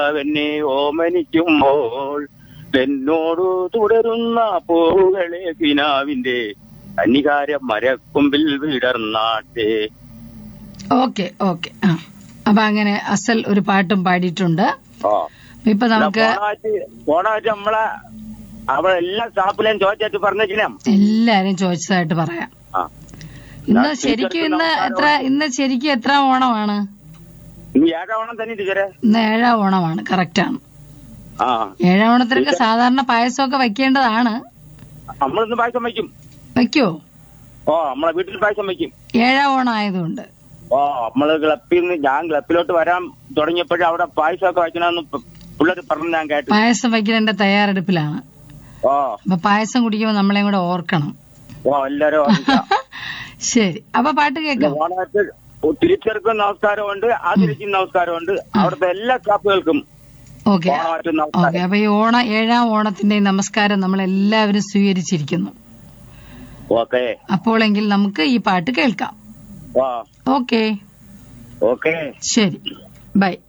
എന്നെ ഓമനിക്കുമ്പോൾ എന്നോടു തുടരുന്ന പൂവുകളെ കിനാവിന്റെ അനികാര മരക്കൊമ്പിൽ വിടർന്നാട്ടെ ഓക്കെ ഓക്കെ ആ അപ്പൊ അങ്ങനെ അസൽ ഒരു പാട്ടും പാടിയിട്ടുണ്ട് ആ ഇപ്പൊ നമുക്ക് പോണാറ്റ് പോണാറ്റ് നമ്മളെ അവിടെ എല്ലാ സ്റ്റാഫിലെയും ചോദിച്ചിട്ട് പറഞ്ഞേക്കണം എല്ലാരും ചോദിച്ചതായിട്ട് പറയാം ആ ഇന്ന് ഞാൻ ശരിക്കും ഇന്ന് ടീച്ചർക്ക് എത്ര ഇന്ന് ശരിക്കും എത്ര ഓണമാണ് ഇനി ഏഴാവണം തന്നെ ടീച്ചറെ ഇന്ന് ഏഴാം ഓണമാണ് കറക്റ്റ് ആണ് ആ ഏഴാം ഓണത്തിനൊക്കെ സാധാരണ പായസമൊക്കെ വെക്കേണ്ടതാണ് നമ്മളിന്ന് പായസം വയ്ക്കും വെക്കോ ഓ നമ്മളെ വീട്ടിൽ പായസം വയ്ക്കും ഏഴാം ഓണം ആയതുകൊണ്ട് ഓ നമ്മള് ക്ലബിൽ നിന്ന് ഞാൻ ക്ലബിലോട്ട് വരാൻ തുടങ്ങിയപ്പോഴും അവിടെ പായസമൊക്കെ വയ്ക്കണമെന്ന് പിള്ളേർ പറഞ്ഞു ഞാൻ കേട്ടു പായസം വെക്കുന്നതിന്റെ തയ്യാറെടുപ്പിലാണ് ഓ അപ്പൊ പായസം കുടിക്കുമ്പോൾ നമ്മളെയും കൂടെ ഓർക്കണം ഓ എല്ലാരും ഓർമ്മിക്കാം. ശരി അപ്പൊ പാട്ട് കേൾക്കാം ഓണായിട്ട് തിരിച്ചെടുക്കും നമസ്കാരമുണ്ട് ആതിരിക്കും നമസ്കാരമുണ്ട് അവിടുത്തെ എല്ലാ സ്റ്റാഫുകൾക്കും ഓക്കെ ഓണമായിട്ട് ഓക്കെ നമസ്കാരം അപ്പൊ ഈ ഓണ ഏഴാം ഓണത്തിന്റെ നമസ്കാരം നമ്മൾ എല്ലാവരും സ്വീകരിച്ചിരിക്കുന്നു ഓക്കെ അപ്പോളെങ്കിൽ നമുക്ക് ഈ പാട്ട് കേൾക്കാം ഓ ഓക്കെ ഓക്കെ ശരി ബൈ